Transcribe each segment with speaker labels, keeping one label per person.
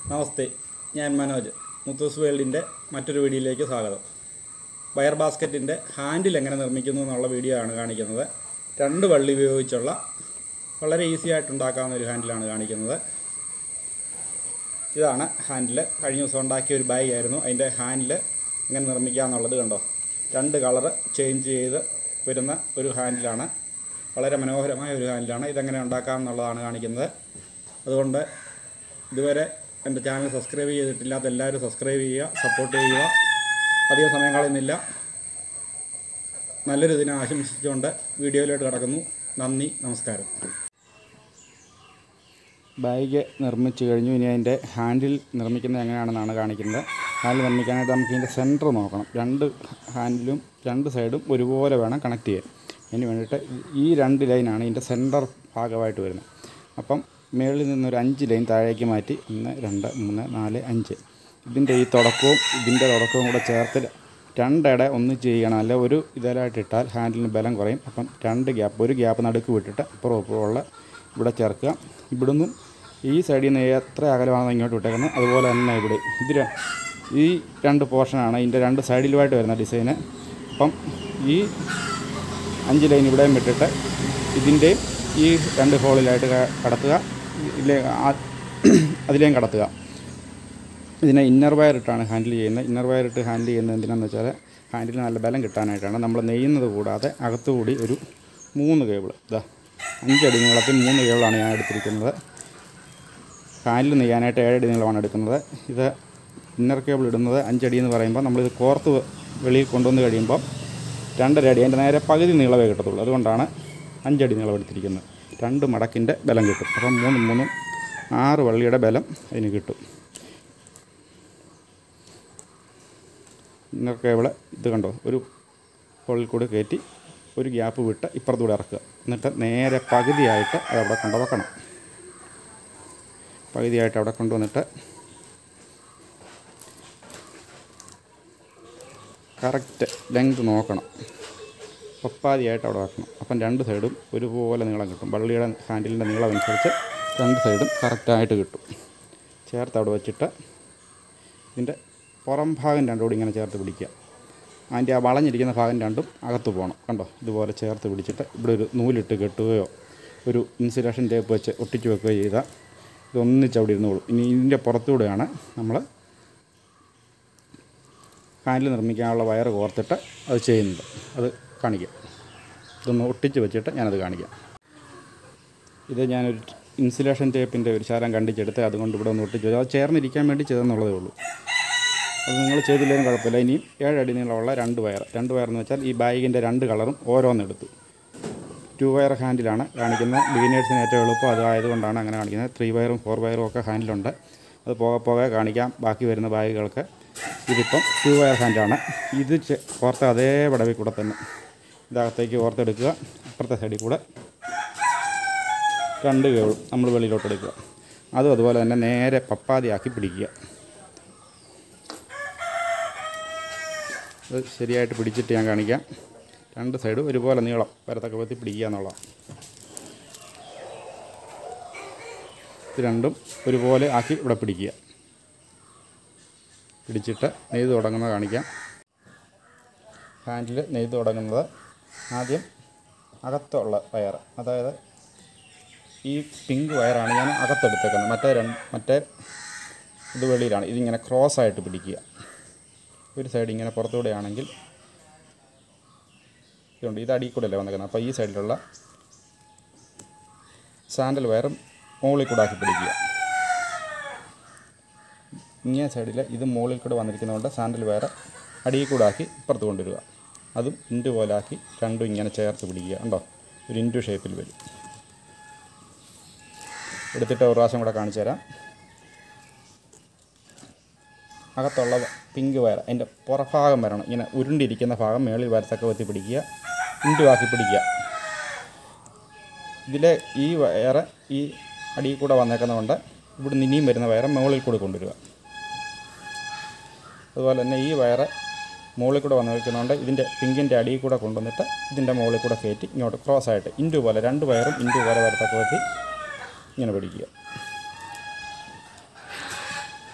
Speaker 1: നമസ്തേ ഞാൻ മനോജ് മുത്തൂസ് വേൾഡിൻ്റെ മറ്റൊരു വീഡിയോയിലേക്ക് സ്വാഗതം വയർ ബാസ്ക്കറ്റിൻ്റെ ഹാൻഡിൽ എങ്ങനെ നിർമ്മിക്കുന്നു എന്നുള്ള വീഡിയോ ആണ് കാണിക്കുന്നത് രണ്ട് വള്ളി ഉപയോഗിച്ചുള്ള വളരെ ഈസി ആയിട്ട് ഉണ്ടാക്കാവുന്ന ഒരു ഹാൻഡിലാണ് കാണിക്കുന്നത് ഇതാണ് ഹാൻഡിൽ കഴിഞ്ഞ ദിവസം ഉണ്ടാക്കിയ ഒരു ബാഗ് ആയിരുന്നു അതിൻ്റെ ഹാൻഡിൽ എങ്ങനെ നിർമ്മിക്കാമെന്നുള്ളത് കണ്ടോ രണ്ട് കളറ് ചേഞ്ച് ചെയ്ത് വരുന്ന ഒരു ഹാൻഡിലാണ് വളരെ മനോഹരമായ ഒരു ഹാൻഡിലാണ് ഇതെങ്ങനെ ഉണ്ടാക്കാം എന്നുള്ളതാണ് കാണിക്കുന്നത് അതുകൊണ്ട് ഇതുവരെ എൻ്റെ ചാനൽ സബ്സ്ക്രൈബ് ചെയ്തിട്ടില്ലാത്ത എല്ലാവരും സബ്സ്ക്രൈബ് ചെയ്യുക സപ്പോർട്ട് ചെയ്യുക അധികം സമയം കളയുന്നില്ല നല്ലൊരു ദിനം ആശംസിച്ചുകൊണ്ട് വീഡിയോയിലോട്ട് കിടക്കുന്നു നന്ദി നമസ്കാരം ബാഗ് നിർമ്മിച്ചു കഴിഞ്ഞു ഇനി അതിൻ്റെ ഹാൻഡിൽ നിർമ്മിക്കുന്നത് എങ്ങനെയാണെന്നാണ് കാണിക്കുന്നത് ഹാൻഡിൽ നിർമ്മിക്കാനായിട്ട് നമുക്ക് ഇതിൻ്റെ സെൻറ്റർ നോക്കണം രണ്ട് ഹാൻഡിലും രണ്ട് സൈഡും ഒരുപോലെ വേണം കണക്ട് ചെയ്യാൻ അതിന് വേണ്ടിയിട്ട് ഈ രണ്ട് ലൈനാണ് ഇതിൻ്റെ സെൻറ്റർ ഭാഗമായിട്ട് വരുന്നത് അപ്പം മേളിൽ നിന്നൊരു അഞ്ച് ലൈൻ താഴേക്ക് മാറ്റി ഒന്ന് രണ്ട് മൂന്ന് നാല് അഞ്ച് ഇതിൻ്റെ ഈ തുടക്കവും ഇതിൻ്റെ തുടക്കവും കൂടെ ചേർത്ത് രണ്ടിട ഒന്നിച്ച് ചെയ്യണം അല്ല ഒരു ഇതിലായിട്ട് ഇട്ടാൽ ഹാൻഡിലിന് ബലം കുറയും അപ്പം രണ്ട് ഗ്യാപ്പ് ഒരു ഗ്യാപ്പ് നടുക്ക് വിട്ടിട്ട് അപ്പുറം അപ്പുറമുള്ള ഇവിടെ ചേർക്കുക ഇവിടുന്നും ഈ സൈഡിൽ നിന്ന് എത്ര അകലമാണെന്ന് ഇങ്ങോട്ട് വിട്ടേക്കുന്നത് അതുപോലെ തന്നെ ഇവിടെ ഇത് ര- ഈ രണ്ട് പോർഷനാണ് ഇതിൻ്റെ രണ്ട് സൈഡിലുമായിട്ട് വരുന്ന ഡിസൈന് അപ്പം ഈ അഞ്ച് ലൈൻ ഇവിടെയും വിട്ടിട്ട് ഇതിൻ്റെയും ഈ രണ്ട് ഹോളിലായിട്ട് ക- കടത്തുക ഇല്ലേ ആ- അതിലേയും കടത്തുക ഇതിനെ ഇന്നർ വയർ ഇട്ടാണ് ഹാൻഡിൽ ചെയ്യുന്നത് ഇന്നർ വയർ ഇട്ട് ഹാൻഡിൽ ചെയ്യുന്നത് എന്തിനാണെന്ന് വെച്ചാൽ ഹാൻഡിൽ നല്ല ബലം കിട്ടാനായിട്ടാണ് നമ്മൾ നെയ്യുന്നത് കൂടാതെ അകത്തുകൂടി ഒരു മൂന്ന് കേബിൾ ഇതാ അഞ്ചടി നീളത്തിൽ മൂന്ന് കേബിളാണ് ഞാൻ എടുത്തിരിക്കുന്നത് ഹാൻഡിൽ നെയ്യാനായിട്ട് ഏഴടി നീളമാണ് എടുക്കുന്നത് ഇത് ഇന്നർ കേബിൾ ഇടുന്നത് അഞ്ചടി എന്ന് പറയുമ്പോൾ നമ്മളിത് കോർത്ത് വെളിയിൽ കൊണ്ടുവന്ന് കഴിയുമ്പോൾ രണ്ടര അടി അതിൻ്റെ നേരെ പകുതി നീളമേ കിട്ടത്തുള്ളൂ അതുകൊണ്ടാണ് അഞ്ചടി നീളം എടുത്തിരിക്കുന്നത് രണ്ട് മടക്കിൻ്റെ ബലം കിട്ടും അപ്പം മൂന്നും മൂന്നും ആറ് വള്ളിയുടെ ബലം അതിന് കിട്ടും ഇന്നർ കേബിള് ഇത് കണ്ടോ ഒരു ഹോളിൽ കൂടെ കയറ്റി ഒരു ഗ്യാപ്പ് വിട്ട് ഇപ്പുറത്തൂടെ ഇറക്കുക എന്നിട്ട് നേരെ പകുതിയായിട്ട് അത് അവിടെ കൊണ്ട് വെക്കണം പകുതിയായിട്ട് അവിടെ കൊണ്ടുവന്നിട്ട് കറക്റ്റ് ലെങ്ത് നോക്കണം പപ്പാതിയായിട്ട് അവിടെ വെക്കണം അപ്പം രണ്ട് സൈഡും ഒരുപോലെ നീളം കിട്ടും വള്ളിയുടെ ഹാൻഡിലിൻ്റെ നീളം അനുസരിച്ച് രണ്ട് സൈഡും കറക്റ്റായിട്ട് കിട്ടും ചേർത്ത് അവിടെ വെച്ചിട്ട് ഇതിൻ്റെ പുറം ഭാഗം രണ്ടും കൂടി ഇങ്ങനെ ചേർത്ത് പിടിക്കുക അതിൻ്റെ ആ വളഞ്ഞിരിക്കുന്ന ഭാഗം രണ്ടും അകത്ത് പോകണം കണ്ടോ ഇതുപോലെ ചേർത്ത് പിടിച്ചിട്ട് ഇവിടെ ഒരു നൂലിട്ട് കെട്ടുകയോ ഒരു ഇൻസുലേഷൻ ടേപ്പ് വെച്ച് ഒട്ടിച്ച് വെക്കുകയോ ചെയ്താൽ ഇതൊന്നിച്ച് അവിടെ ഇരുന്നോളും ഇനി ഇതിൻ്റെ പുറത്തൂടെയാണ് നമ്മൾ ഹാൻഡിൽ നിർമ്മിക്കാനുള്ള വയർ കോർത്തിട്ട് അത് ചെയ്യുന്നത് അത് കാണിക്കാം ഇതൊന്ന് ഒട്ടിച്ച് വെച്ചിട്ട് ഞാനത് കാണിക്കാം ഇത് ഞാനൊരു ഇൻസുലേഷൻ ടേപ്പിൻ്റെ ഒരു ശാലം കണ്ടിച്ചെടുത്ത് അതുകൊണ്ട് ഇവിടെ ഒന്ന് ഒട്ടിച്ച് വെച്ചു അത് ചേർന്നിരിക്കാൻ വേണ്ടി ചെയ്തെന്നുള്ളതേ ഉള്ളൂ അത് നിങ്ങൾ ചെയ്തില്ലെങ്കിലും കുഴപ്പമില്ല ഇനിയും ഏഴടി നീളമുള്ള രണ്ട് വയർ രണ്ട് വയർ എന്ന് വെച്ചാൽ ഈ ബാഗിൻ്റെ രണ്ട് കളറും ഓരോന്നെടുത്തു ടു വയർ ഹാൻഡിലാണ് കാണിക്കുന്നത് ബിഗിനേഴ്സിന് ഏറ്റവും എളുപ്പം അതായതുകൊണ്ടാണ് അങ്ങനെ കാണിക്കുന്നത് ത്രീ വയറും ഫോർ വയറും ഒക്കെ ഹാൻഡിലുണ്ട് അത് പോകെ പോകെ കാണിക്കാം ബാക്കി വരുന്ന ബാഗുകൾക്ക് ഇതിപ്പം ടു വയർ ഹാൻഡാണ് ഇത് ചെ- കോർത്ത അതേ പടവിൽ കൂടെ തന്നെ ഇതകത്തേക്ക് ഓർത്തെടുക്കുക അപ്പുറത്തെ സൈഡിൽ കൂടെ രണ്ട് കേബിൾ നമ്മൾ വെളിയിലോട്ട് എടുക്കുക അതും അതുപോലെ തന്നെ നേരെ പപ്പാതിയാക്കി പിടിക്കുക അത് ശരിയായിട്ട് പിടിച്ചിട്ട് ഞാൻ കാണിക്കാം രണ്ട് സൈഡും ഒരുപോലെ നീളം വരത്തക്ക വിധത്തിൽ പിടിക്കുക എന്നുള്ളതാണ് ഇത് രണ്ടും ഒരുപോലെ ആക്കി ഇവിടെ പിടിക്കുക പിടിച്ചിട്ട് നെയ്ത് തുടങ്ങുന്നത് കാണിക്കാം ഹാൻഡിൽ നെയ്ത് തുടങ്ങുന്നത് ആദ്യം അകത്തുള്ള വയർ അതായത് ഈ പിങ്ക് വയറാണ് ഞാൻ അകത്തെടുത്തേക്കുന്നത് മറ്റേ രണ്ട് മറ്റേ ഇത് വെളിയിലാണ് ഇതിങ്ങനെ ക്രോസ് ആയിട്ട് പിടിക്കുക ഒരു സൈഡ് ഇങ്ങനെ പുറത്തുകൂടെ ആണെങ്കിൽ ഇതുണ്ട് ഇത് അടിയിൽ കൂടെ അല്ലേ വന്നേക്കുന്നത് അപ്പോൾ ഈ സൈഡിലുള്ള സാൻഡൽ വയറും മുകളിൽ കൂടെ ആക്കി പിടിക്കുക ഇങ്ങേ സൈഡിൽ ഇത് മുകളിൽ കൂടെ വന്നിരിക്കുന്നതുകൊണ്ട് സാൻഡൽ വയർ അടിയിൽ കൂടെ ആക്കി ഇപ്പുറത്ത് കൊണ്ടുവരിക അതും ഇൻറ്റു പോലെ ആക്കി രണ്ടും ഇങ്ങനെ ചേർത്ത് പിടിക്കുക ഉണ്ടോ ഒരു ഇൻറ്റു ഷേപ്പിൽ വരും എടുത്തിട്ട് ഒരു പ്രാവശ്യം കൂടെ കാണിച്ചു തരാം അകത്തുള്ള പിങ്ക് വയർ അതിൻ്റെ പുറഭാഗം വരണം ഇങ്ങനെ ഉരുണ്ടിരിക്കുന്ന ഭാഗം മേളിൽ വരത്തക്ക വെത്തി പിടിക്കുക ഇൻറ്റു ആക്കി പിടിക്കുക ഇതിലെ ഈ വയറ് ഈ അടിയിൽ കൂടെ വന്നേക്കുന്നതുകൊണ്ട് ഇവിടുന്ന് ഇനിയും വരുന്ന വയറ് മുകളിൽ കൂടെ കൊണ്ടുവരിക അതുപോലെ തന്നെ ഈ വയറ് മുകളിൽ കൂടെ വന്ന് നിൽക്കുന്നതുകൊണ്ട് ഇതിൻ്റെ പിങ്കിൻ്റെ അടിയിൽ കൂടെ കൊണ്ടുവന്നിട്ട് ഇതിൻ്റെ മുകളിൽ കൂടെ കയറ്റി ഇങ്ങോട്ട് ക്രോസ് ആയിട്ട് ഇൻറ്റു പോലെ രണ്ട് വയറും ഇൻറ്റു പോലെ വരത്തക്ക വെത്തി ഇങ്ങനെ പിടിക്കുക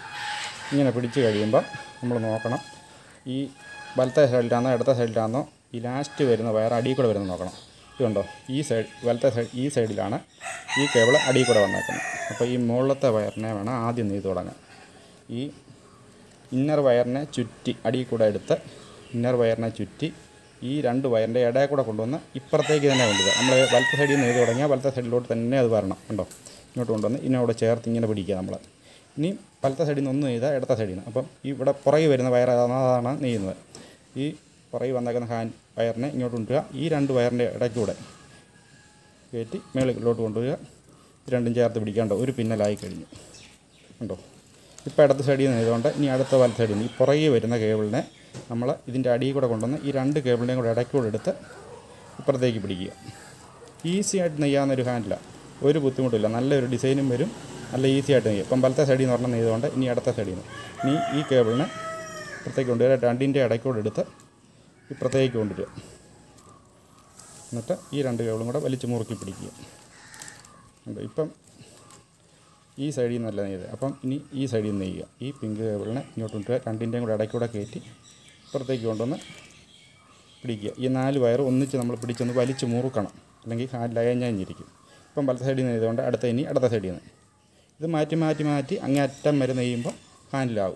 Speaker 1: ഇങ്ങനെ പിടിച്ച് കഴിയുമ്പോൾ നമ്മൾ നോക്കണം ഈ വലത്തെ സൈഡിലാണോ ഇടത്തെ സൈഡിലാണോ ഈ ലാസ്റ്റ് വരുന്ന വയർ അടിയിൽ കൂടെ വരുന്നത് നോക്കണം ഇതുണ്ടോ ഈ സൈഡ് വലത്തെ സൈഡ് ഈ സൈഡിലാണ് ഈ കേബിൾ അടിയിൽ കൂടെ വന്നേക്കുന്നത് അപ്പോൾ ഈ മുകളിലത്തെ വയറിനെ വേണം ആദ്യം നെയ്ത് തുടങ്ങാൻ ഈ ഇന്നർ വയറിനെ ചുറ്റി അടിയിൽ കൂടെ എടുത്ത് ഇന്നർ വയറിനെ ചുറ്റി ഈ രണ്ട് വയറിൻ്റെ ഇടയിൽ കൂടെ കൊണ്ടുവന്ന് ഇപ്പുറത്തേക്ക് തന്നെ കൊണ്ടുവരിക നമ്മൾ വലത്തെ സൈഡിൽ നിന്ന് നെയ്ത് തുടങ്ങിയാൽ വലത്തെ സൈഡിലോട്ട് തന്നെ അത് വരണം കണ്ടോ ഇങ്ങോട്ട് കൊണ്ടുവന്ന് ഇതിനോട് ചേർത്ത് ഇങ്ങനെ പിടിക്കുക നമ്മൾ ഇനി വലത്തെ സൈഡിൽ നിന്ന് ഒന്ന് നെയ്താൽ ഇടത്തെ സൈഡിൽ നിന്ന് അപ്പം ഈ ഇവിടെ പുറകെ വരുന്ന വയർ അതാണ് അതാണ് നെയ്യുന്നത് ഈ പുറകെ വന്നേക്കുന്ന ഹാൻഡ് വയറിനെ ഇങ്ങോട്ട് കൊണ്ടുവരിക ഈ രണ്ട് വയറിൻ്റെ ഇടയ്ക്കൂടെ കയറ്റി മേളിലോട്ട് കൊണ്ടുവരിക രണ്ടും ചേർത്ത് പിടിക്കാണ്ടോ ഒരു പിന്നലായി കഴിഞ്ഞു കണ്ടോ ഇപ്പോൾ ഇടത്ത് സൈഡിൽ നിന്ന് നെയ്തുകൊണ്ട് ഇനി അടുത്ത വലത്ത് സൈഡിൽ നിന്ന് ഈ പുറകെ വരുന്ന കേബിളിനെ നമ്മൾ ഇതിൻ്റെ അടിയിൽ കൂടെ കൊണ്ടുവന്ന് ഈ രണ്ട് കേബിളിനെയും കൂടെ ഇടയ്ക്കൂടെ എടുത്ത് ഇപ്പുറത്തേക്ക് പിടിക്കുക ഈസി ആയിട്ട് നെയ്യാവുന്നൊരു ഹാൻഡിലാണ് ഒരു ബുദ്ധിമുട്ടില്ല നല്ലൊരു ഡിസൈനും വരും നല്ല ഈസി ആയിട്ട് നെയ്യും ഇപ്പം വലത്തെ സൈഡിൽ നിന്ന് പറഞ്ഞാൽ നെയ്തുകൊണ്ട് ഇനി അടുത്ത സൈഡിൽ നിന്ന് ഇനി ഈ കേബിളിനെ ഇപ്പുറത്തേക്ക് കൊണ്ടുവരിക രണ്ടിൻ്റെ ഇടയ്ക്കൂടെ എടുത്ത് ഇപ്പുറത്തേക്ക് കൊണ്ടുവരിക എന്നിട്ട് ഈ രണ്ട് കേബിളും കൂടെ വലിച്ച് മുറുക്കി പിടിക്കുക ഉണ്ട് ഇപ്പം ഈ സൈഡിൽ നിന്നല്ല നെയ്ത് അപ്പം ഇനി ഈ സൈഡിൽ നിന്ന് നെയ്യുക ഈ പിങ്ക് കേബിളിനെ ഇങ്ങോട്ട് കൊണ്ടുവരിക രണ്ടിൻ്റെയും കൂടെ ഇടയ്ക്കൂടെ കയറ്റി ഇപ്പുറത്തേക്ക് കൊണ്ടുവന്ന് പിടിക്കുക ഈ നാല് വയർ ഒന്നിച്ച് നമ്മൾ പിടിച്ചൊന്ന് വലിച്ച് മുറുക്കണം അല്ലെങ്കിൽ ഹാൻഡിൽ അയഞ്ഞിരിക്കും ഇപ്പം വലത്തെ സൈഡിൽ നിന്ന് നെയ്തുകൊണ്ട് അടുത്ത ഇനി അടുത്ത സൈഡിൽ നിന്ന് ഇത് മാറ്റി മാറ്റി മാറ്റി അങ്ങേ അറ്റം വരെ നെയ്യുമ്പോൾ ഹാൻഡിലാവും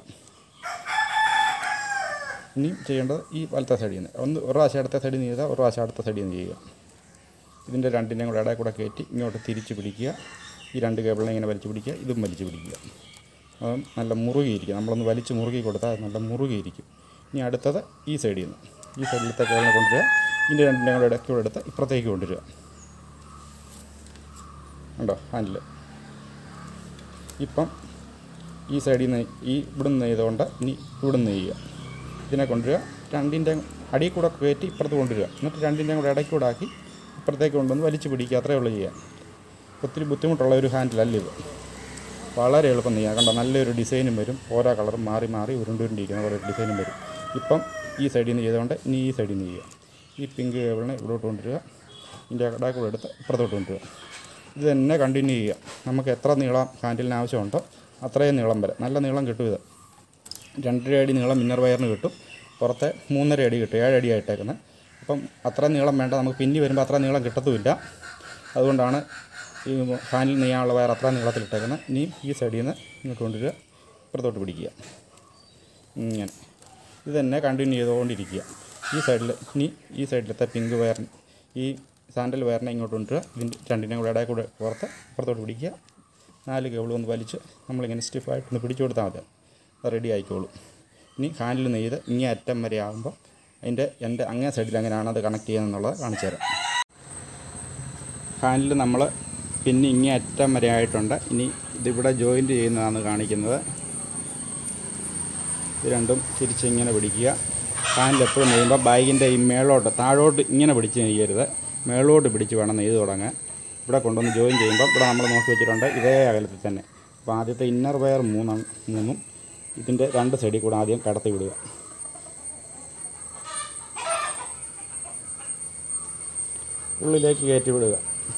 Speaker 1: ഇനി ചെയ്യേണ്ടത് ഈ വലത്തെ സൈഡിൽ നിന്ന് ഒന്ന് ഒരു പ്രാവശ്യം അടുത്ത സൈഡിൽ നിന്ന് ചെയ്താൽ ഒരു പ്രാവശ്യം അടുത്ത സൈഡിൽ നിന്ന് ചെയ്യുക ഇതിൻ്റെ രണ്ടിൻ്റെയും കൂടെ ഇടയിൽ കൂടെ കയറ്റി ഇങ്ങോട്ട് തിരിച്ച് പിടിക്കുക ഈ രണ്ട് കേബിളിനെ ഇങ്ങനെ വലിച്ച് പിടിക്കുക ഇതും വലിച്ച് പിടിക്കുക അപ്പം നല്ല മുറുകിയിരിക്കും നമ്മളൊന്ന് വലിച്ച് മുറുകി കൊടുത്താൽ അത് നല്ല മുറുകിയിരിക്കും ഇനി അടുത്തത് ഈ സൈഡിൽ നിന്ന് ഈ സൈഡിലത്തെ കേബിളിനെ കൊണ്ടുവരിക ഇതിൻ്റെ രണ്ടിൻ്റെയും കൂടെ ഇടയ്ക്കൂടെ എടുത്ത് ഇപ്പുറത്തേക്ക് കൊണ്ടുവരിക ഉണ്ടോ ഹാൻഡിൽ ഇപ്പം ഈ സൈഡിൽ നിന്ന് ഈ ഇവിടുന്ന് നെയ്തുകൊണ്ട് ഇനി ഇവിടുന്ന് നെയ്യുക ഇതിനെ കൊണ്ടുവരിക രണ്ടിൻ്റെ അടിയിൽ കൂടെ കയറ്റി ഇപ്പുറത്ത് കൊണ്ടുവരിക എന്നിട്ട് രണ്ടിൻ്റെയും കൂടെ ഇടയ്ക്ക് കൂടെ ആക്കി ഇപ്പുറത്തേക്ക് കൊണ്ടുവന്ന് വലിച്ച് പിടിക്കുക അത്രയേ ഉള്ളൂ ചെയ്യാൻ ഒത്തിരി ബുദ്ധിമുട്ടുള്ള ഒരു ഹാൻഡിലല്ല ഇത് വളരെ എളുപ്പം നെയ്യാം കണ്ടോ നല്ലൊരു ഡിസൈനും വരും ഓരോ കളറും മാറി മാറി ഉരുണ്ടുരുണ്ടിരിക്കുന്ന പോലെ ഒരു ഡിസൈനും വരും ഇപ്പം ഈ സൈഡിൽ നിന്ന് ചെയ്തുകൊണ്ട് ഇനി ഈ സൈഡിൽ നിന്ന് ചെയ്യുക ഈ പിങ്ക് കേബിളിനെ ഇവിടോട്ട് കൊണ്ടുവരിക ഇതിൻ്റെ ഇടയിൽ കൂടെ എടുത്ത് ഇപ്പുറത്തോട്ട് കൊണ്ടുവരിക ഇത് തന്നെ കണ്ടിന്യൂ ചെയ്യുക നമുക്ക് എത്ര നീളം ഹാൻഡിലിന് ആവശ്യമുണ്ടോ അത്രയും നീളം വരെ നല്ല നീളം കിട്ടും ഇത് രണ്ടര അടി നീളം ഇന്നർ വയറിന് കിട്ടും പുറത്തെ മൂന്നര അടി കിട്ടും ഏഴ് അടി ആയിട്ടേക്കുന്നത് അപ്പം അത്ര നീളം വേണ്ട നമുക്ക് പിന്നി വരുമ്പോൾ അത്ര നീളം കിട്ടത്തുമില്ല അതുകൊണ്ടാണ് ഈ ഹാൻഡിൽ നെയ്യാനുള്ള വയർ അത്ര നീളത്തിലിട്ടേക്കുന്നത് ഇനി ഈ സൈഡിൽ നിന്ന് ഇങ്ങോട്ട് കൊണ്ടുവരിക ഇപ്പുറത്തോട്ട് പിടിക്കുക ഇങ്ങനെ ഇത് തന്നെ കണ്ടിന്യൂ ചെയ്തുകൊണ്ടിരിക്കുക ഈ സൈഡിൽ ഇനി ഈ സൈഡിലത്തെ പിങ്ക് വയറിന് ഈ സാൻഡൽ വയറിനെ ഇങ്ങോട്ട് കൊണ്ടുവരിക ഇതിൻ്റെ രണ്ടിനെയും കൂടെ ഇടയിൽ കൂടെ പുറത്ത് ഇപ്പുറത്തോട്ട് പിടിക്കുക നാല് കേബിൾ ഒന്ന് വലിച്ച് നമ്മളിങ്ങനെ സ്റ്റിഫായിട്ടൊന്ന് പിടിച്ചു കൊടുത്താൽ മതി അത് റെഡി ആയിക്കോളും ഇനി ഹാൻഡിൽ നെയ്ത് ഇങ്ങേ അറ്റം വരെ ആകുമ്പോൾ അതിൻ്റെ എൻ്റെ അങ്ങേ സൈഡിൽ എങ്ങനെയാണ് അത് കണക്ട് ചെയ്യുന്നതെന്നുള്ളത് കാണിച്ചു തരാം ഹാൻഡിൽ നമ്മൾ പിന്നെ ഇങ്ങേ അറ്റം വരെ ആയിട്ടുണ്ട് ഇനി ഇതിവിടെ ജോയിൻറ്റ് ചെയ്യുന്നതാണ് കാണിക്കുന്നത് ഇത് രണ്ടും തിരിച്ചിങ്ങനെ പിടിക്കുക ഹാൻഡിൽ എപ്പോഴും നെയ്യുമ്പോൾ ബാഗിൻ്റെ ഈ മേളോട്ട് താഴോട്ട് ഇങ്ങനെ പിടിച്ച് നെയ്യരുത് മേളോട്ട് പിടിച്ച് വേണം നെയ്ത് തുടങ്ങാൻ ഇവിടെ കൊണ്ടുവന്ന് ജോയിൻ ചെയ്യുമ്പോൾ ഇവിടെ നമ്മൾ നോക്കി വെച്ചിട്ടുണ്ട് ഇതേ അകലത്തിൽ തന്നെ അപ്പോൾ ആദ്യത്തെ ഇന്നർ വയർ മൂന്നാണ് മൂന്നും ഇതിൻ്റെ രണ്ട് സൈഡിൽ കൂടെ ആദ്യം കടത്തി വിടുക ഉള്ളിലേക്ക് കയറ്റി വിടുക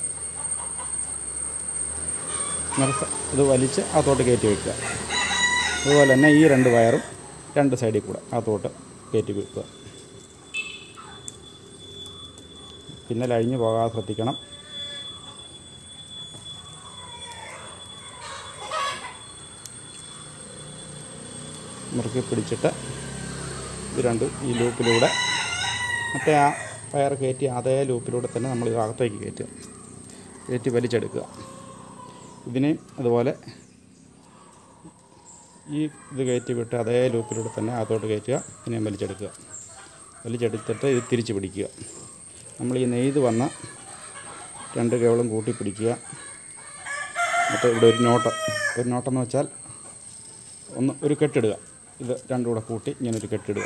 Speaker 1: നിർത്ത ഇത് വലിച്ച് അകത്തോട്ട് കയറ്റി വയ്ക്കുക അതുപോലെ തന്നെ ഈ രണ്ട് വയറും രണ്ട് സൈഡിൽ കൂടെ അകത്തോട്ട് കയറ്റി വെക്കുക പിന്നെ ലഴിഞ്ഞു പോകാതെ ശ്രദ്ധിക്കണം മുറുക്കി പിടിച്ചിട്ട് ഇത് രണ്ടും ഈ ലൂപ്പിലൂടെ മറ്റേ ആ വയർ കയറ്റി അതേ ലൂപ്പിലൂടെ തന്നെ നമ്മൾ ഇത് അകത്തേക്ക് കയറ്റുക കയറ്റി വലിച്ചെടുക്കുക ഇതിനെയും അതുപോലെ ഈ ഇത് കയറ്റി വിട്ട് അതേ ലൂപ്പിലൂടെ തന്നെ അകത്തോട്ട് കയറ്റുക ഇതിനെയും വലിച്ചെടുക്കുക വലിച്ചെടുത്തിട്ട് ഇത് തിരിച്ച് പിടിക്കുക നമ്മൾ ഈ നെയ്ത് വന്ന രണ്ട് കേവളം കൂട്ടി പിടിക്കുക എന്നിട്ട് ഇവിടെ ഒരു നോട്ട് ഒരു നോട്ടെന്ന് വെച്ചാൽ ഒന്ന് ഒരു കെട്ടിടുക ഇത് രണ്ടും കൂടെ കൂട്ടി ഇങ്ങനെ ഒരു കെട്ടിടുക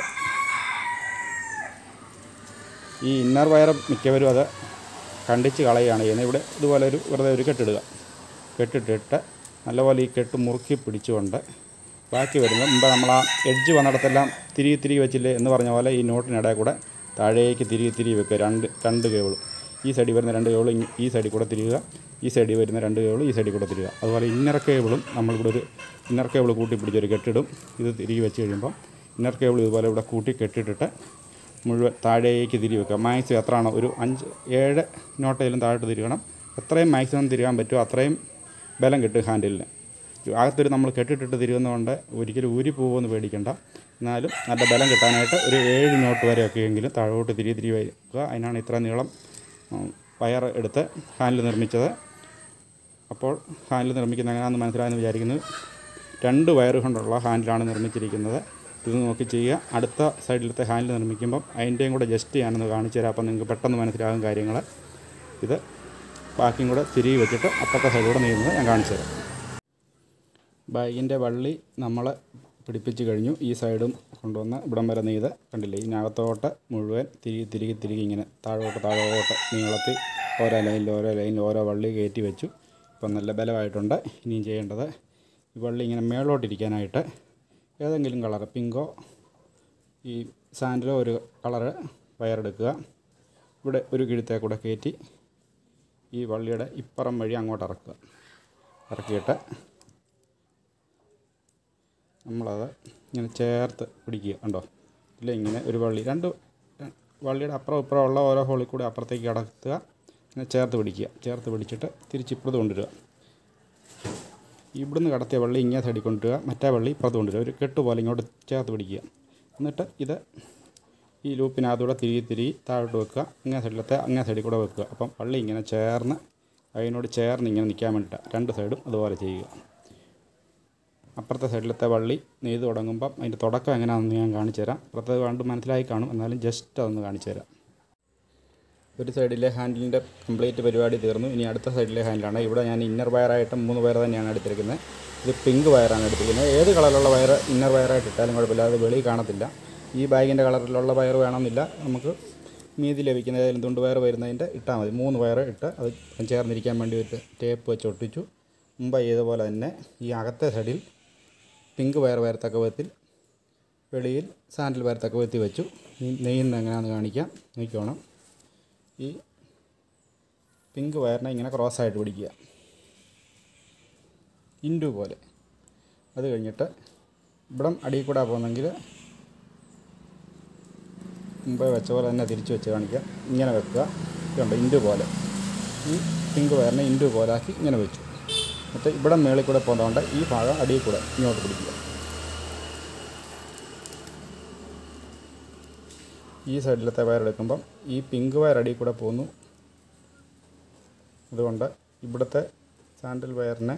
Speaker 1: ഈ ഇന്നർ വയർ മിക്കവരും അത് കണ്ടിച്ച് കളയുകയാണ് ചെയ്യുന്നത് ഇവിടെ ഇതുപോലെ ഒരു വെറുതെ ഒരു കെട്ടിടുക കെട്ടിട്ടിട്ട് നല്ലപോലെ ഈ കെട്ട് മുറുക്കി പിടിച്ചുകൊണ്ട് ബാക്കി വരുന്നത് മുമ്പ് നമ്മൾ ആ എഡ്ജ് വന്നിടത്തെല്ലാം തിരികെ തിരികെ വെച്ചില്ലേ എന്ന് പറഞ്ഞ പോലെ ഈ നോട്ടിനിടയിൽ കൂടെ താഴേക്ക് തിരികെ തിരികെ വെക്കുക രണ്ട് രണ്ട് കേബിളും ഈ സൈഡിൽ വരുന്ന രണ്ട് കേബിൾ ഇങ്ങ- ഈ സൈഡിൽ കൂടെ തിരിയുക ഈ സൈഡിൽ വരുന്ന രണ്ട് കേബിൾ ഈ സൈഡിൽ കൂടെ തിരിയുക അതുപോലെ ഇന്നർ കേബിളും നമ്മളിവിടെ ഒരു ഇന്നർ കേബിൾ കൂട്ടി പിടിച്ചൊരു കെട്ടിടും ഇത് തിരികെ വെച്ച് കഴിയുമ്പോൾ ഇന്നർ കേബിൾ ഇതുപോലെ ഇവിടെ കൂട്ടി കെട്ടിട്ടിട്ട് മുഴുവൻ താഴേക്ക് തിരി വെക്കുക മാക്സിമം എത്രയാണോ ഒരു അഞ്ച് ഏഴ് നോട്ടയിലും താഴോട്ട് തിരിയണം എത്രയും മാക്സിമം തിരിയാൻ പറ്റുമോ അത്രയും ബലം കിട്ടും ഹാൻഡിലിന് അകത്തൊരു നമ്മൾ കെട്ടിട്ടിട്ട് തിരിയുന്നതുകൊണ്ട് ഒരിക്കലും ഊരി പോകുമെന്ന് പേടിക്കണ്ട എന്നാലും നല്ല ബലം കിട്ടാനായിട്ട് ഒരു ഏഴ് നോട്ട് വരെയൊക്കെ എങ്കിലും താഴോട്ട് തിരി തിരി വയ്ക്കുക അതിനാണ് ഇത്ര നീളം ഉം, വയർ എടുത്ത് ഹാൻഡിൽ നിർമ്മിച്ചത് അപ്പോൾ ഹാൻഡിൽ നിർമ്മിക്കുന്ന എങ്ങനെയാണെന്ന് മനസ്സിലായെന്ന് വിചാരിക്കുന്നു രണ്ട് വയർ കൊണ്ടുള്ള ഹാൻഡിലാണ് നിർമ്മിച്ചിരിക്കുന്നത് ഇത് നോക്കി ചെയ്യുക അടുത്ത സൈഡിലത്തെ ഹാൻഡിൽ നിർമ്മിക്കുമ്പം അതിൻ്റെയും കൂടെ ജസ്റ്റ് ഞാനൊന്ന് കാണിച്ചു തരാം അപ്പം നിങ്ങൾക്ക് പെട്ടെന്ന് മനസ്സിലാകും കാര്യങ്ങൾ ഇത് ബാക്കിയും കൂടെ തിരികെ വെച്ചിട്ട് അപ്പുറത്തെ സൈഡിലൂടെ നീങ്ങുന്നത് ഞാൻ കാണിച്ചു തരാം ബാഗിൻ്റെ വള്ളി നമ്മൾ പിടിപ്പിച്ച് കഴിഞ്ഞു ഈ സൈഡും കൊണ്ടുവന്ന് ഇവിടം വരെ നെയ്ത് കണ്ടില്ലേ ഇതിനകത്തോട്ട് മുഴുവൻ തിരികെ തിരികെ തിരികെ ഇങ്ങനെ താഴോട്ട് താഴോട്ട് നീളത്തിൽ ഓരോ ലൈനിൽ ഓരോ ലൈനിൽ ഓരോ വള്ളി കയറ്റി വെച്ചു ഇപ്പം നല്ല ബലമായിട്ടുണ്ട് ഇനിയും ചെയ്യേണ്ടത് ഈ വള്ളി ഇങ്ങനെ മേളോട്ടിരിക്കാനായിട്ട് ഏതെങ്കിലും കളർ പിങ്കോ ഈ സാൻഡിലോ ഒരു കളറ് വയറെടുക്കുക ഇവിടെ ഒരു കിഴുത്തേ കൂടെ കയറ്റി ഈ വള്ളിയുടെ ഇപ്പുറം വഴി അങ്ങോട്ട് ഇറക്കുക ഇറക്കിയിട്ട് നമ്മളത് ഇങ്ങനെ ചേർത്ത് പിടിക്കുക കണ്ടോ ഇല്ല ഇങ്ങനെ ഒരു വള്ളി രണ്ട് വള്ളിയുടെ അപ്പുറം ഇപ്പുറം ഉള്ള ഓരോ ഹോളിൽ കൂടി അപ്പുറത്തേക്ക് കടത്തുക ഇങ്ങനെ ചേർത്ത് പിടിക്കുക ചേർത്ത് പിടിച്ചിട്ട് തിരിച്ച് ഇപ്പുറത്ത് കൊണ്ടുവരിക ഇവിടുന്ന് കടത്തിയ വള്ളി ഇങ്ങനെ സൈഡിൽ കൊണ്ടുവരിക മറ്റേ വള്ളി ഇപ്പുറത്ത് കൊണ്ടുവരിക ഒരു കെട്ട് പോലെ ഇങ്ങോട്ട് ചേർത്ത് പിടിക്കുക എന്നിട്ട് ഇത് ഈ ലൂപ്പിനകത്തൂടെ തിരികെ തിരികെ താഴോട്ട് വെക്കുക അങ്ങേ സൈഡിലത്തെ അങ്ങേ സൈഡിൽ കൂടെ വെക്കുക അപ്പം വള്ളി ഇങ്ങനെ ചേർന്ന് അതിനോട് ചേർന്ന് ഇങ്ങനെ നിൽക്കാൻ വേണ്ടിയിട്ടാണ് രണ്ട് സൈഡും അതുപോലെ ചെയ്യുക അപ്പുറത്തെ സൈഡിലത്തെ വള്ളി നെയ്ത് തുടങ്ങുമ്പം അതിൻ്റെ തുടക്കം എങ്ങനെയാണെന്ന് ഞാൻ കാണിച്ചു തരാം അപ്പുറത്തെ കണ്ട് മനസ്സിലായി കാണും എന്നാലും ജസ്റ്റ് അതൊന്ന് കാണിച്ചു തരാം ഒരു സൈഡിലെ ഹാൻഡിലിൻ്റെ കംപ്ലീറ്റ് പരിപാടി തീർന്നു ഇനി അടുത്ത സൈഡിലെ ഹാൻഡിലാണ് ഇവിടെ ഞാൻ ഇന്നർ വയറായിട്ട് മൂന്ന് വയർ തന്നെയാണ് എടുത്തിരിക്കുന്നത് ഇത് പിങ്ക് വയറാണ് എടുത്തിരിക്കുന്നത് ഏത് കളറിലുള്ള വയർ ഇന്നർ വയറായിട്ട് ഇട്ടാലും കുഴപ്പമില്ല അത് വെളിയിൽ കാണത്തില്ല ഈ ബാഗിൻ്റെ കളറിലുള്ള വയർ വേണമെന്നില്ല നമുക്ക് മീതി ലഭിക്കുന്ന ഏതെങ്കിലും തുണ്ട് വയർ വരുന്നതിൻ്റെ ഇട്ടാൽ മതി മൂന്ന് വയർ ഇട്ട് അത് ചേർന്നിരിക്കാൻ വേണ്ടി ഒരു ടേപ്പ് വെച്ച് ഒട്ടിച്ചു മുമ്പ് ചെയ്തപോലെ തന്നെ ഈ അകത്തെ സൈഡിൽ പിങ്ക് വയർ വരത്തക്ക വിധത്തിൽ വെളിയിൽ സാൻഡിൽ വരത്തക്ക വിധത്തിൽ വെച്ചു ഈ നെയ്യുന്ന എങ്ങനെയാണെന്ന് കാണിക്കാം നോക്കിക്കോണം ഈ പിങ്ക് വയറിനെ ഇങ്ങനെ ക്രോസ് ആയിട്ട് പിടിക്കുക ഇൻഡു പോലെ അത് കഴിഞ്ഞിട്ട് ഇവിടം അടിയിൽ കൂടെ പോകുന്നെങ്കിൽ മുമ്പേ വെച്ച പോലെ തന്നെ തിരിച്ച് വെച്ച് കാണിക്കുക ഇങ്ങനെ വെക്കുക ഇതുണ്ട് ഇൻഡു പോലെ ഈ പിങ്ക് വയറിനെ ഇൻഡു പോലെ ആക്കി ഇങ്ങനെ വെച്ചു എന്നിട്ട് ഇവിടെ മേളിൽ കൂടെ പോകുന്നതുകൊണ്ട് ഈ ഭാഗം അടിയിൽ കൂടെ ഇങ്ങോട്ട് പിടിക്കുക ഈ സൈഡിലത്തെ വയർ എടുക്കുമ്പം ഈ പിങ്ക് വയർ അടിയിൽ കൂടെ പോകുന്നു അതുകൊണ്ട് ഇവിടുത്തെ സാൻഡിൽ വയറിനെ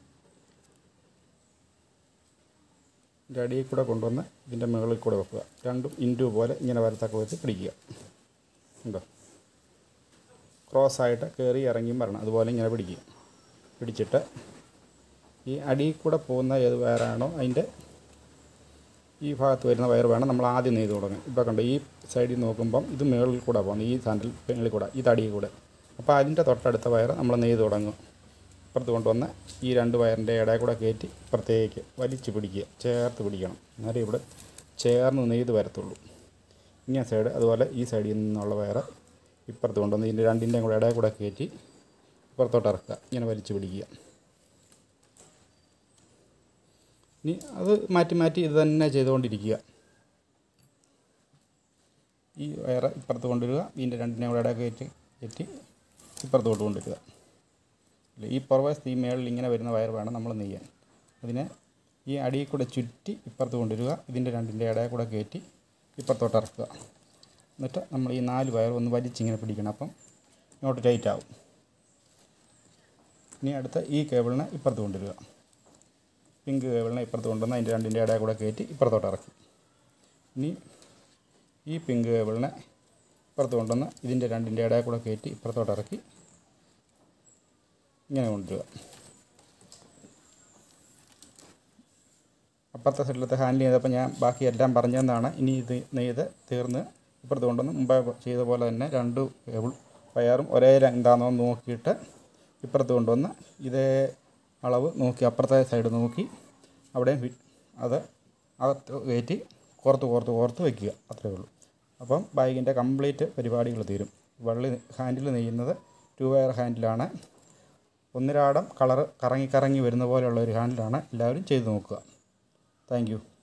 Speaker 1: ഇതിൻ്റെ അടിയിൽ കൂടെ കൊണ്ടുവന്ന് ഇതിൻ്റെ മുകളിൽ കൂടെ വെക്കുക രണ്ടും ഇൻറ്റു പോലെ ഇങ്ങനെ വരത്തക്ക വെച്ച് പിടിക്കുക ഉണ്ടോ ക്രോസ് ആയിട്ട് കയറി ഇറങ്ങിയും വരണം അതുപോലെ ഇങ്ങനെ പിടിക്കുക പിടിച്ചിട്ട് ഈ അടിയിൽ കൂടെ പോകുന്ന ഏത് വയറാണോ അതിൻ്റെ ഈ ഭാഗത്ത് വരുന്ന വയർ വേണം നമ്മൾ ആദ്യം നെയ്ത് തുടങ്ങാൻ ഇപ്പോൾ കണ്ടോ ഈ സൈഡിൽ നോക്കുമ്പം ഇത് മുകളിൽ കൂടെ പോകുന്നത് ഈ സാൻഡിൽ മേളിൽ കൂടെ ഈ തടിയിൽ കൂടെ അപ്പോൾ അതിൻ്റെ തൊട്ടടുത്ത വയർ നമ്മൾ നെയ്ത് തുടങ്ങും ഇപ്പുറത്ത് കൊണ്ടുവന്ന് ഈ രണ്ട് വയറിൻ്റെ ഇടയിൽ കൂടെ കയറ്റി ഇപ്പുറത്തേക്ക് വലിച്ച് പിടിക്കുക ചേർത്ത് പിടിക്കണം എന്നാലേ ഇവിടെ ചേർന്ന് നെയ്ത് വരത്തുള്ളൂ ഇങ്ങനെ സൈഡ് അതുപോലെ ഈ സൈഡിൽ നിന്നുള്ള വയറ് ഇപ്പുറത്ത് കൊണ്ടുവന്ന് ഇതിൻ്റെ രണ്ടിൻ്റെയും കൂടെ ഇടയിൽ കൂടെ കയറ്റി ഇപ്പുറത്തോട്ട് ഇറക്കുക ഇങ്ങനെ വലിച്ച് പിടിക്കുക ഇനി അത് മാറ്റി മാറ്റി ഇത് തന്നെ ചെയ്തുകൊണ്ടിരിക്കുക ഈ വയറ് ഇപ്പുറത്ത് കൊണ്ടുവരിക ഇതിൻ്റെ രണ്ടിനെയും കൂടെ ഇടയിൽ കയറ്റി കയറ്റി ഇപ്പുറത്തോട്ട് കൊണ്ടുവരിക ഇല്ല, ഈ പുറവശത്ത് ഈ മേളിൽ ഇങ്ങനെ വരുന്ന വയർ വേണം നമ്മൾ നെയ്യാൻ അതിനെ ഈ അടിയിൽ കൂടെ ചുറ്റി ഇപ്പുറത്ത് കൊണ്ടുവരിക ഇതിൻ്റെ രണ്ടിൻ്റെ ഇടയിൽ കൂടെ കയറ്റി ഇപ്പുറത്തോട്ട് ഇറക്കുക എന്നിട്ട് നമ്മൾ ഈ നാല് വയർ ഒന്ന് വലിച്ചിങ്ങനെ പിടിക്കണം അപ്പം ഇങ്ങോട്ട് ടൈറ്റ് ആവും ഇനി അടുത്ത ഈ കേബിളിനെ ഇപ്പുറത്ത് കൊണ്ടുവരിക പിങ്ക് കേബിളിനെ ഇപ്പുറത്ത് കൊണ്ടുവന്ന് അതിൻ്റെ രണ്ടിൻ്റെ ഇടയിൽ കൂടെ കയറ്റി ഇപ്പുറത്തോട്ട് ഇറക്കി ഇനി ഈ പിങ്ക് കേബിളിനെ ഇപ്പുറത്ത് കൊണ്ടുവന്ന് ഇതിൻ്റെ രണ്ടിൻ്റെ ഇടയിൽ കൂടെ കയറ്റി ഇപ്പുറത്തോട്ട് ഇറക്കി ഇങ്ങനെ കൊണ്ടുവരിക അപ്പുറത്തെ സൈഡിലത്തെ ഹാൻഡിൽ ചെയ്തപ്പോൾ ഞാൻ ബാക്കി എല്ലാം പറഞ്ഞതെന്നാണ് ഇനി ഇത് നെയ്ത് തീർന്ന് ഇപ്പുറത്ത് കൊണ്ടുവന്ന് മുമ്പേ ചെയ്ത പോലെ തന്നെ രണ്ട് കേബിൾ വയറും ഒരേ എന്താണെന്നോ നോക്കിയിട്ട് ഇപ്പുറത്ത് കൊണ്ടുവന്ന് ഇതേ അളവ് നോക്കി അപ്പുറത്തെ സൈഡ് നോക്കി അവിടെയും ഫി- അത് അകത്ത് കയറ്റി കോർത്ത് കോർത്ത് കോർത്ത് വയ്ക്കുക അത്രയേ ഉള്ളൂ അപ്പം ബാഗിൻ്റെ കംപ്ലീറ്റ് പരിപാടികൾ തീരും വള്ളി ഹാൻഡിൽ നെയ്യുന്നത് ടു വയർ ഹാൻഡിലാണ് ഒന്നിരാടം കളറ് കറങ്ങി കറങ്ങി വരുന്ന പോലെയുള്ള ഒരു ഹാൻഡിലാണ് എല്ലാവരും ചെയ്ത് നോക്കുക താങ്ക് യു